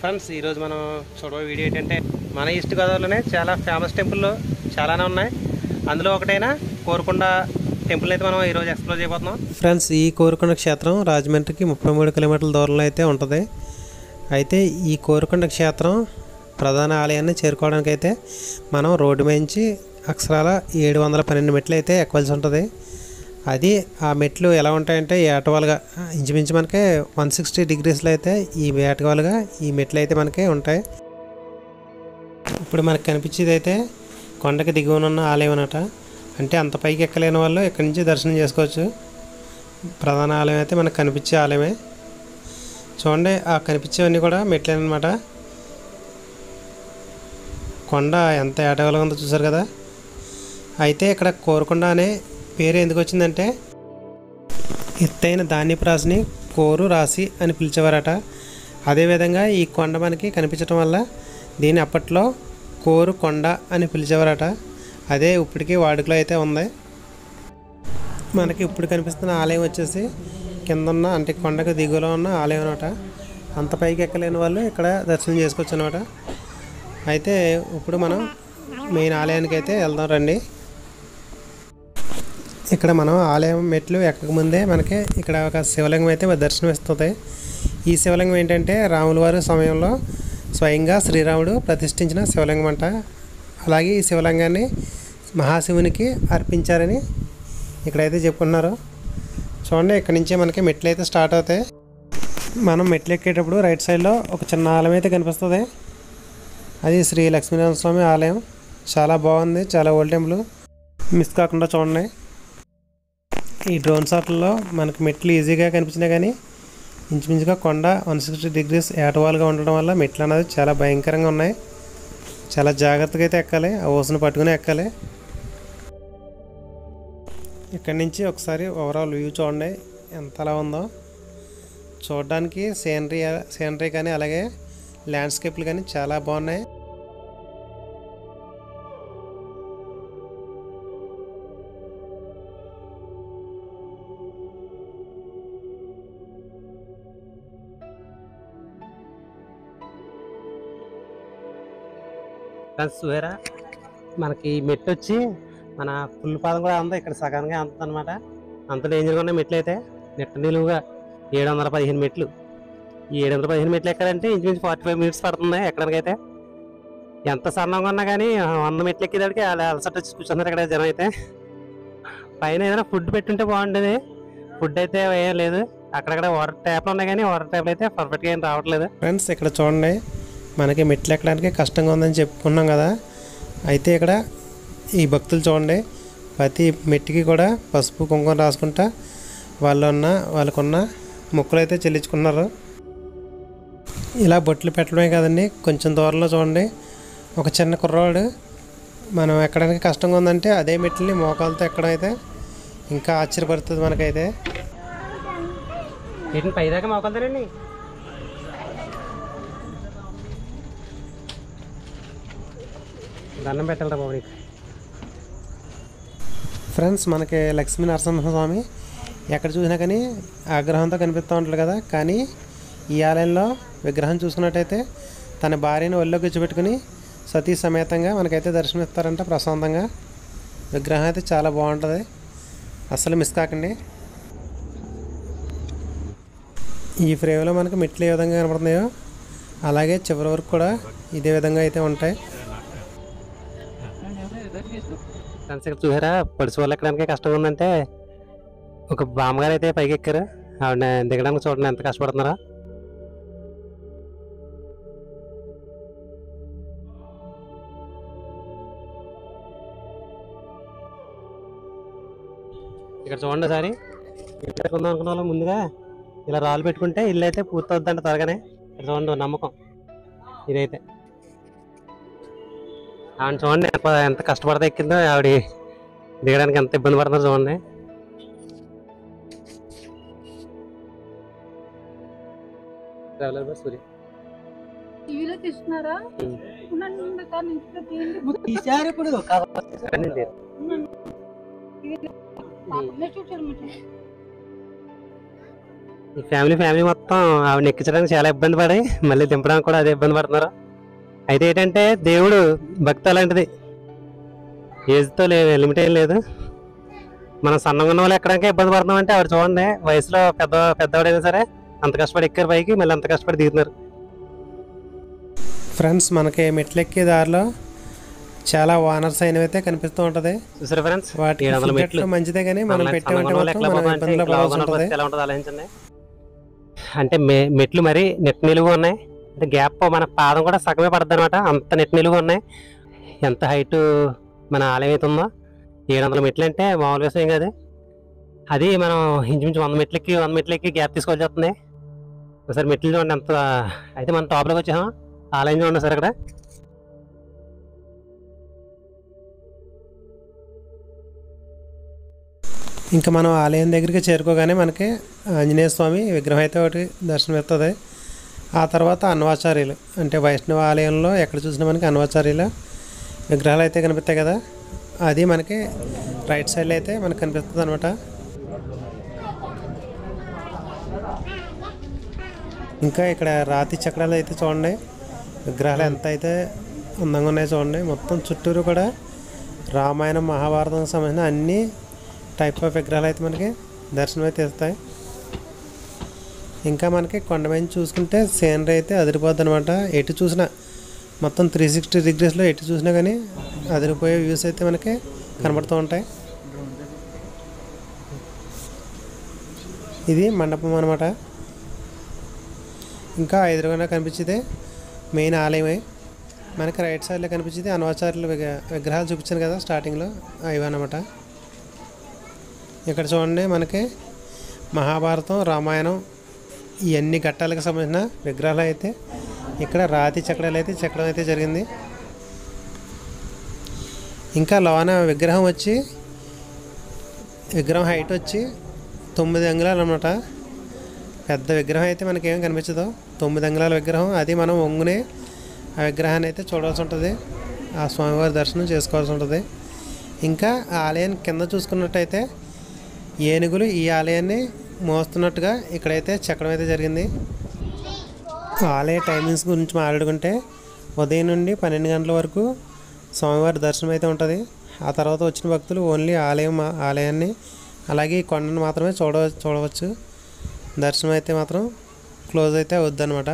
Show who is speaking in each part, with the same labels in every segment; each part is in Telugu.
Speaker 1: ఫ్రెండ్స్ ఈరోజు మనం చూడబోయే వీడియో ఏంటంటే మన ఈస్ట్ గోదావరిలోనే చాలా ఫేమస్ టెంపుల్ చాలానే ఉన్నాయి అందులో ఒకటైన కోరుకొండ టెంపుల్ అయితే మనం ఈరోజు ఎక్స్ప్లోర్ చేయబోతున్నాం ఫ్రెండ్స్ ఈ కోరుకొండ క్షేత్రం రాజమండ్రికి ముప్పై మూడు కిలోమీటర్ల దూరంలో అయితే ఉంటుంది అయితే ఈ కోరుకొండ క్షేత్రం ప్రధాన ఆలయాన్ని చేరుకోవడానికి అయితే మనం రోడ్డు మించి అక్షరాల ఏడు వందల పన్నెండు మెట్లు అయితే ఎక్కవలసి ఉంటుంది అది ఆ మెట్లు ఎలా ఉంటాయంటే ఏటవాలుగా ఇంచుమించు మనకి వన్ సిక్స్టీ డిగ్రీస్లో అయితే ఈ ఏటవాలుగా ఈ మెట్లు అయితే మనకి ఉంటాయి ఇప్పుడు మనకు కనిపించేది అయితే కొండకి దిగువన ఉన్న ఆలయం అన్నట అంటే అంత పైకి ఎక్కలేని వాళ్ళు ఇక్కడి నుంచి దర్శనం చేసుకోవచ్చు ప్రధాన ఆలయం అయితే మనకు కనిపించే ఆలయమే చూడండి ఆ కనిపించేవన్నీ కూడా మెట్లేనమాట కొండ ఎంత ఏటవాలుగా ఉందో చూసారు కదా అయితే ఇక్కడ కోరుకొండ అనే పేరు ఎందుకు వచ్చిందంటే ఎత్తైన ధాన్యపు రాశిని కోరు రాశి అని పిలిచేవారట అదేవిధంగా ఈ కొండ మనకి కనిపించడం వల్ల దీని అప్పట్లో కోరు కొండ అని పిలిచేవారట అదే ఇప్పటికీ వాడుకలో అయితే ఉంది మనకి ఇప్పుడు కనిపిస్తున్న ఆలయం వచ్చేసి కింద ఉన్న అంటే కొండకు దిగువలో ఉన్న ఆలయం అనమాట అంత పైకి ఎక్కలేని వాళ్ళు ఇక్కడ దర్శనం చేసుకోవచ్చు అనమాట అయితే ఇప్పుడు మనం మెయిన్ ఆలయానికి అయితే వెళ్దాం రండి ఇక్కడ మనం ఆలయం మెట్లు ఎక్కకముందే మనకి ఇక్కడ ఒక శివలింగం అయితే దర్శనం ఇస్తుంది ఈ శివలింగం ఏంటంటే రాముల వారి సమయంలో స్వయంగా శ్రీరాముడు ప్రతిష్ఠించిన శివలింగం అంట అలాగే ఈ శివలింగాన్ని మహాశివునికి అర్పించారని ఇక్కడైతే చెప్పుకున్నారు చూడండి ఇక్కడ నుంచే మనకి మెట్లు అయితే స్టార్ట్ అవుతాయి మనం మెట్లు ఎక్కేటప్పుడు రైట్ సైడ్లో ఒక చిన్న ఆలయం అయితే కనిపిస్తుంది అది శ్రీ లక్ష్మీనారాయణ స్వామి ఆలయం చాలా బాగుంది చాలా ఓల్డ్ టెంపుల్ మిస్ కాకుండా చూడండి ఈ డ్రోన్ షాట్లో మనకు మెట్లు ఈజీగా కనిపించినా కానీ ఇంచుమించుగా కొండ వన్ సిక్స్టీ డిగ్రీస్ ఏటవాలుగా ఉండడం వల్ల మెట్లు అనేది చాలా భయంకరంగా ఉన్నాయి చాలా జాగ్రత్తగా అయితే ఎక్కాలి ఆ ఓసును పట్టుకుని ఎక్కాలి ఇక్కడి నుంచి ఒకసారి ఓవరాల్ వ్యూ చూడండి ఎంతలా ఉందో చూడడానికి సీనరీ సీనరీ కానీ అలాగే ల్యాండ్స్కేప్లు కానీ చాలా బాగున్నాయి ఫ్రెండ్స్ చూసారా మనకి మెట్టు వచ్చి మన ఫుల్ పాదం కూడా అంతా ఇక్కడ సగానికి అంత అనమాట అంత డేంజర్గా ఉన్నాయి మెట్లు అయితే నెట్ నిలువుగా ఏడు వందల పదిహేను మెట్లు ఈ ఏడు వందల పదిహేను మెట్లు ఎక్కాలంటే ఇంచుమించు ఫార్టీ ఫైవ్ మినిట్స్ పడుతుంది ఎక్కడానికైతే ఎంత సన్నంగా ఉన్నా కానీ ఆ వంద మెట్లు ఎక్కేదానికి అలా అలసట వచ్చి కూర్చున్నారు ఇక్కడ జనం అయితే పైన ఏదైనా ఫుడ్ పెట్టుంటే బాగుండేది ఫుడ్ అయితే ఏం లేదు అక్కడక్కడ వాటర్ ట్యాప్లు ఉన్నాయి కానీ వాటర్ ట్యాప్లు అయితే పర్ఫెక్ట్గా ఏం రావట్లేదు ఫ్రెండ్స్ ఇక్కడ చూడండి మనకి మెట్లు ఎక్కడానికి కష్టంగా ఉందని చెప్పుకున్నాం కదా అయితే ఇక్కడ ఈ భక్తులు చూడండి ప్రతి మెట్టుకి కూడా పసుపు కుంకుమ రాసుకుంటా వాళ్ళు ఉన్న వాళ్ళకున్న మొక్కులు అయితే చెల్లించుకున్నారు ఇలా బొట్లు పెట్టడమే కదండి కొంచెం దూరంలో చూడండి ఒక చిన్న కుర్రవాడు మనం ఎక్కడానికి కష్టంగా ఉందంటే అదే మెట్లని మోకాలతో ఎక్కడం అయితే ఇంకా ఆశ్చర్యపడుతుంది మనకైతే ఏంటి పైదాకా మోకాలతోనండి దండం పెట్టాలరా బాబు నీకు ఫ్రెండ్స్ మనకి లక్ష్మీ నరసింహస్వామి ఎక్కడ చూసినా కానీ ఆగ్రహంతో కనిపిస్తూ ఉంటాడు కదా కానీ ఈ ఆలయంలో విగ్రహం చూసుకున్నట్టయితే తన భార్యను ఒళ్ళో కూర్చోబెట్టుకుని సతీ సమేతంగా మనకైతే దర్శనమిస్తారంట ప్రశాంతంగా విగ్రహం అయితే చాలా బాగుంటుంది అస్సలు మిస్ కాకండి ఈ ఫ్రేమ్లో మనకి మెట్లు ఏ విధంగా కనపడుతున్నాయో అలాగే చివరి వరకు కూడా ఇదే విధంగా అయితే ఉంటాయి ఫ్రెండ్స్ ఇక్కడ చూసారా పడిసి వాళ్ళు ఎక్కడానికి కష్టంగా ఉందంటే ఒక బామ్మగారు అయితే పైకి ఎక్కారు ఆవిడ దిగడానికి చూడండి ఎంత కష్టపడుతున్నారా ఇక్కడ చూడండి సారి ఇల్లు పెట్టుకుందాం అనుకున్న వాళ్ళు ముందుగా ఇలా రాళ్ళు పెట్టుకుంటే ఇల్లు అయితే పూర్తవుద్దంట త్వరగానే ఇక్కడ చూడండి ఓ నమ్మకం ఇదైతే ఆవిడ చూడండి ఎంత- ఎంత కష్టపడితే ఎక్కిందో ఆవిడ దిగడానికి ఎంత ఇబ్బంది పడుతుందో చూడండి ట్రావెలర్ బస్ సూర్య
Speaker 2: టీవీలో తీస్తున్నారా
Speaker 1: ఉమ్.
Speaker 2: ఉండండి కానీ ఇంట్లో తీయండి
Speaker 3: తీశారు ఇప్పుడు
Speaker 1: రండి లేదు.
Speaker 2: పాపనే చూసారు మీరు
Speaker 1: ఈ ఫ్యామిలీ ఫ్యామిలీ మొత్తం ఆవిడ ఎక్కించడానికి చాలా ఇబ్బంది పడి మళ్ళీ దింపడానికి కూడా అదే ఇబ్బంది పడుతున్నారు అయితే ఏంటంటే దేవుడు భక్తి అలాంటిది ఏజ్తో లే లిమిట్ ఏం లేదు మనం సన్నగా ఉన్న వాళ్ళు ఎక్కడానికి ఇబ్బంది పడుతున్నామంటే ఆవిడ చూడండి వయసులో పెద్ద పెద్దవాడైనా సరే అంత కష్టపడి ఎక్కారు పైకి మళ్ళీ అంత కష్టపడి దిగుతున్నారు
Speaker 3: ఫ్రెండ్స్ మనకి మెట్లెక్కే దారిలో చాలా వానర్స్ అయినవి అయితే కనిపిస్తూ ఉంటది
Speaker 1: చూసారా ఫ్రెండ్స్
Speaker 3: వాటికి
Speaker 1: ఏడు వందల
Speaker 3: ఫుడ్
Speaker 1: మెట్లు.
Speaker 3: పెట్టడం మంచిదే కానీ మనం
Speaker 1: మనకి
Speaker 3: పెట్టామంటే
Speaker 1: సన్నగా ఉన్న వాళ్ళు
Speaker 3: మాత్రం
Speaker 1: ఎట్లా
Speaker 3: మనం
Speaker 1: పోతామంటే
Speaker 3: ఇబ్బందులు
Speaker 1: ఇట్లా
Speaker 3: పడాల్సి
Speaker 1: ఉన్న
Speaker 3: ఉంటుంది
Speaker 1: పరిస్థితి ఎలా ఉంటుందో ఆలోచించండి అంటే మె- మెట్లు మరి నెట్ నిలువు ఉన్నాయి అంటే గ్యాప్ మన పాదం కూడా సగమే పడుతుంది అనమాట అంత నెట్ నిలువు ఉన్నాయి ఎంత హైట్ మన ఆలయం అయితే ఉందో ఏడు వందల మెట్లు అంటే మామూలు విషయం కాదు అది మనం ఇంచుమించు వంద మెట్లకి వంద మెట్లకి గ్యాప్ తీసుకోవాల్సి వస్తుంది ఒకసారి మెట్లు చూడండి ఎంత అయితే మనం టాప్లోకి వచ్చాము ఆలయం చూడండి సార్ అక్కడ
Speaker 3: ఇంకా మనం ఆలయం దగ్గరికి చేరుకోగానే మనకి ఆంజనేయ స్వామి విగ్రహం అయితే ఒకటి దర్శనం ఇస్తుంది ఆ తర్వాత అన్వాచార్యులు అంటే వైష్ణవ ఆలయంలో ఎక్కడ చూసినా మనకి అన్వాచార్యుల విగ్రహాలు అయితే కనిపిస్తాయి కదా అది మనకి రైట్ సైడ్లో అయితే మనకు కనిపిస్తుంది అనమాట ఇంకా ఇక్కడ రాతి చక్రాలు అయితే చూడండి విగ్రహాలు ఎంత అయితే అందంగా ఉన్నాయో చూడండి మొత్తం చుట్టూరు కూడా రామాయణం మహాభారతం సంబంధించిన అన్ని టైప్ ఆఫ్ విగ్రహాలు అయితే మనకి దర్శనం అయితే ఇస్తాయి ఇంకా మనకి కొండ మీద చూసుకుంటే సీనరీ అయితే అదిరిపోద్ది అనమాట ఎటు చూసినా మొత్తం త్రీ సిక్స్టీ డిగ్రీస్లో ఎటు చూసినా కానీ అదిరిపోయే వ్యూస్ అయితే మనకి కనబడుతూ ఉంటాయి ఇది మండపం అనమాట ఇంకా ఎదురుగా కనిపించేది మెయిన్ ఆలయమే మనకి రైట్ సైడ్లో కనిపించేది అనవాచార్యుల విగ్ర- విగ్రహాలు చూపించాను కదా స్టార్టింగ్లో అవి అనమాట ఇక్కడ చూడండి మనకి మహాభారతం రామాయణం ఇవన్నీ ఘట్టాలకు సంబంధించిన విగ్రహాలు అయితే ఇక్కడ రాతి చక్రాలు అయితే చెక్కడం అయితే జరిగింది ఇంకా లోన విగ్రహం వచ్చి విగ్రహం హైట్ వచ్చి తొమ్మిది అంగుళాలు అనమాట పెద్ద విగ్రహం అయితే మనకేం కనిపించదు తొమ్మిది అంగుళాల విగ్రహం అది మనం ఒంగునే ఆ విగ్రహాన్ని అయితే చూడాల్సి ఉంటుంది ఆ స్వామివారి దర్శనం చేసుకోవాల్సి ఉంటుంది ఇంకా ఆ ఆలయాన్ని కింద చూసుకున్నట్టయితే ఏనుగులు ఈ ఆలయాన్ని మోస్తున్నట్టుగా ఇక్కడైతే చెక్కడం అయితే జరిగింది ఆలయ టైమింగ్స్ గురించి మాట్లాడుకుంటే ఉదయం నుండి పన్నెండు గంటల వరకు స్వామివారి దర్శనం అయితే ఉంటుంది ఆ తర్వాత వచ్చిన భక్తులు ఓన్లీ ఆలయం ఆలయాన్ని అలాగే ఈ కొండను మాత్రమే చూడ చూడవచ్చు దర్శనం అయితే మాత్రం క్లోజ్ అయితే అవుద్దన్నమాట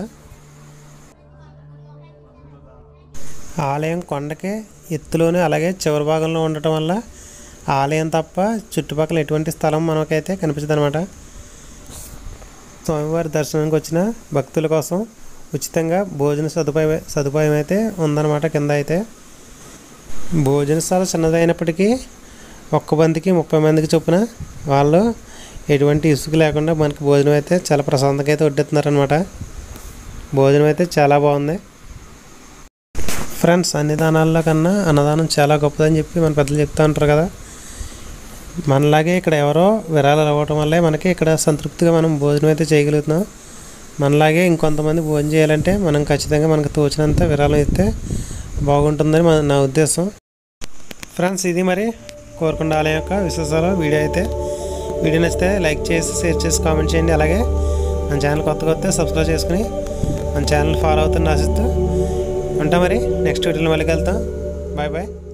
Speaker 3: ఆలయం కొండకే ఎత్తులోనే అలాగే చివరి భాగంలో ఉండటం వల్ల ఆలయం తప్ప చుట్టుపక్కల ఎటువంటి స్థలం మనకైతే కనిపించదు అనమాట స్వామివారి దర్శనానికి వచ్చిన భక్తుల కోసం ఉచితంగా భోజన సదుపాయం సదుపాయం అయితే ఉందన్నమాట కింద అయితే భోజనశాల చిన్నదైనప్పటికీ ఒక్క బంతికి ముప్పై మందికి చొప్పున వాళ్ళు ఎటువంటి ఇసుక లేకుండా మనకి భోజనం అయితే చాలా ప్రశాంతంగా అయితే వడ్డిస్తున్నారనమాట భోజనం అయితే చాలా బాగుంది ఫ్రెండ్స్ అన్ని దానాల్లో కన్నా అన్నదానం చాలా గొప్పదని చెప్పి మన పెద్దలు చెప్తూ ఉంటారు కదా మనలాగే ఇక్కడ ఎవరో విరాళాలు ఇవ్వటం వల్లే మనకి ఇక్కడ సంతృప్తిగా మనం భోజనం అయితే చేయగలుగుతున్నాం మనలాగే ఇంకొంతమంది భోజనం చేయాలంటే మనం ఖచ్చితంగా మనకు తోచినంత విరాళం ఇస్తే బాగుంటుందని మన నా ఉద్దేశం ఫ్రెండ్స్ ఇది మరి కోరుకొండ ఆలయం యొక్క విశేషాలు వీడియో అయితే వీడియో నచ్చితే లైక్ చేసి షేర్ చేసి కామెంట్ చేయండి అలాగే మన ఛానల్ కొత్తగా వస్తే సబ్స్క్రైబ్ చేసుకుని మన ఛానల్ ఫాలో అవుతున్న ఆశిస్తూ ఉంటాం మరి నెక్స్ట్ వీడియోలో మళ్ళీ కలుద్దాం బాయ్ బాయ్